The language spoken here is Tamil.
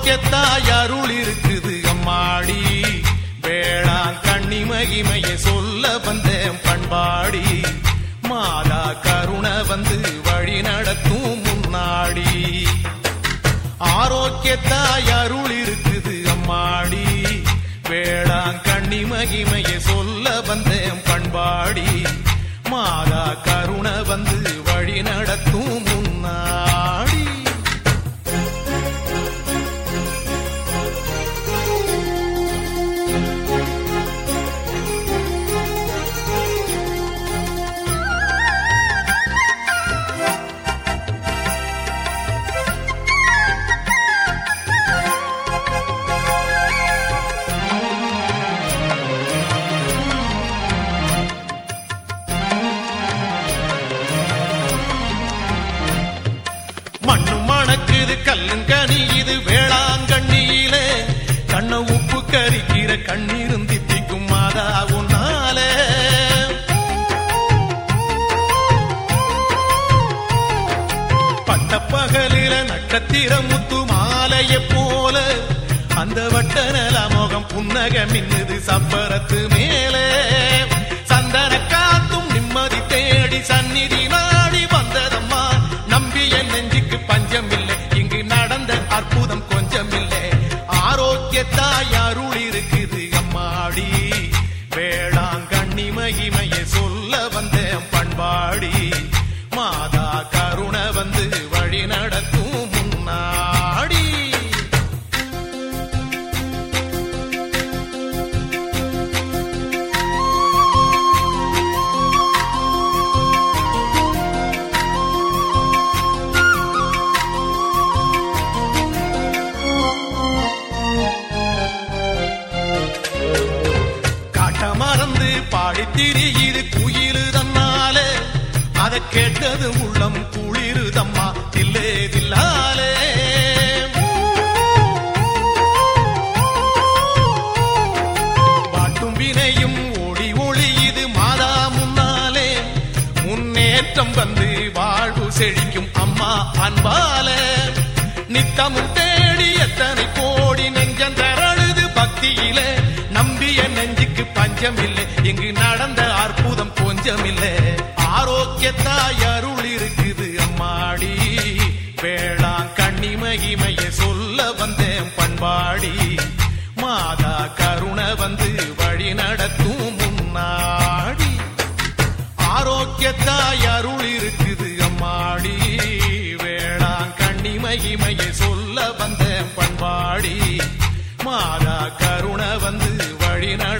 ஆரோக்கியத்தாய் அருள் இருக்குது அம்மாடி வேளாண் கண்ணி மகிமையை சொல்ல வந்தேன் பண்பாடி மாதா கருணை வந்து வழி நடத்தும் முன்னாடி ஆரோக்கியத்தாய் அருள் இருக்குது அம்மாடி வேளாண் கண்ணி மகிமையை சொல்ல வந்தேன் பண்பாடி மாதா கருணை வந்து வழி நடத்தும் முன்னாடி மண்ணு மணக்குது கல்லும் கனி இது வேளாங்கண்ணியிலே கண்ண உப்பு கரிக்கிற கண்ணீரும் தித்திக்கும் மாதா உன்னாலே பட்டப்பகலில நட்சத்திர முத்து மாலைய போல அந்த வட்ட நலமோகம் புன்னக மின்னுது சப்பரத்து மேலே சந்தன காத்தும் நிம்மதி தேடி சந்நிதி நாடி வந்ததம்மா நம்பிய நெஞ்சுக்கு பஞ்சம் இல்லை இங்கு நடந்த அற்புதம் கொஞ்சம் இல்லை ஆரோக்கியத்தாய் அருள் இருக்குது அம்மாடி வேளாங்கண்ணி மகிமையை சொல்ல வந்தேன் பண்பாடி மாதா கருணை வந்து வழி நடத்தும் முன்னாடி காட்ட மறந்து பாடி திரியுது குயிலு தன்னாலே அதை கேட்டது உள்ளம் குளிருதம்மா தில்லே தில்லாலே பாட்டும் வினையும் ஒளி ஒளி இது மாதா முன்னாலே முன்னேற்றம் வந்து வாழ்வு செழிக்கும் அம்மா அன்பாலே நித்தமும் தேடி எத்தனை கோடி நெஞ்சம் தரழுது பக்தியிலே நம்பிய நெஞ்சுக்கு பஞ்சம் இல்லை இங்கு நடந்த அற்புதம் கொஞ்சம் இல்லை ஆரோக்கியத்தாய் அருள் இருக்குது அம்மாடி வேளாண் கண்ணி மகிமையை சொல்ல வந்தேன் பண்பாடி மாதா கருணை வந்து வழி நடத்தும் முன்னாடி ஆரோக்கியத்தாய் அருள் இருக்குது அம்மாடி வேளாண் கண்ணி மகிமையை சொல்ல வந்தேன் பண்பாடி மாதா கருணை வந்து வழி நட